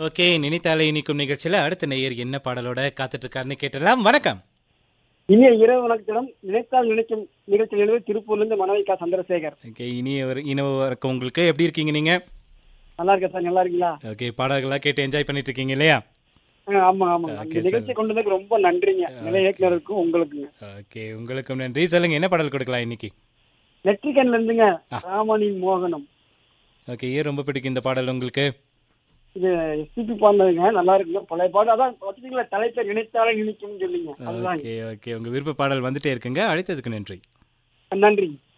okay நினைத்தாலே இனிக்கும் நிகழ்ச்சியில அடுத்த நேயர் என்ன பாடலோட காத்துட்டு இருக்காருன்னு கேட்டலாம் வணக்கம் இனிய இரவு வணக்கம் நினைத்தால் நினைக்கும் நிகழ்ச்சி நினைவு திருப்பூர்ல இருந்து மனவிகா சந்திரசேகர் ஓகே இனிய இனவு வணக்கம் உங்களுக்கு எப்படி இருக்கீங்க நீங்க நல்லா இருக்கேன் சார் நல்லா இருக்கீங்களா ஓகே பாடல்களா கேட்டு என்ஜாய் பண்ணிட்டு இருக்கீங்க இல்லையா ஆ, ஆமா ஆமா Okay, இந்த நிகழ்ச்சி கொண்டு வந்ததுக்கு ரொம்ப நன்றிங்க நிலைய இயக்குனருக்கும் உங்களுக்குங்க ஓகே உங்களுக்கும் நன்றி சொல்லுங்க என்ன பாடல் கொடுக்கலாம் இன்னைக்கு நெற்றிக்கண்ல இருந்துங்க ராமணி மோகனம் ஓகே ஏன் ரொம்ப பிடிக்கும் இந்த பாடல் உங்களுக்கு இது எஸ்பிபி பாடினதுங்க நல்லா இருக்குங்க பழைய பாடு அதான் வச்சுங்களா தலைப்பை நினைத்தாலே நினைக்கும்னு சொல்லிங்க அதுதான் ஓகே ஓகே உங்க விருப்ப பாடல் வந்துட்டே இருக்குங்க அழைத்ததுக்கு நன்றி நன்றி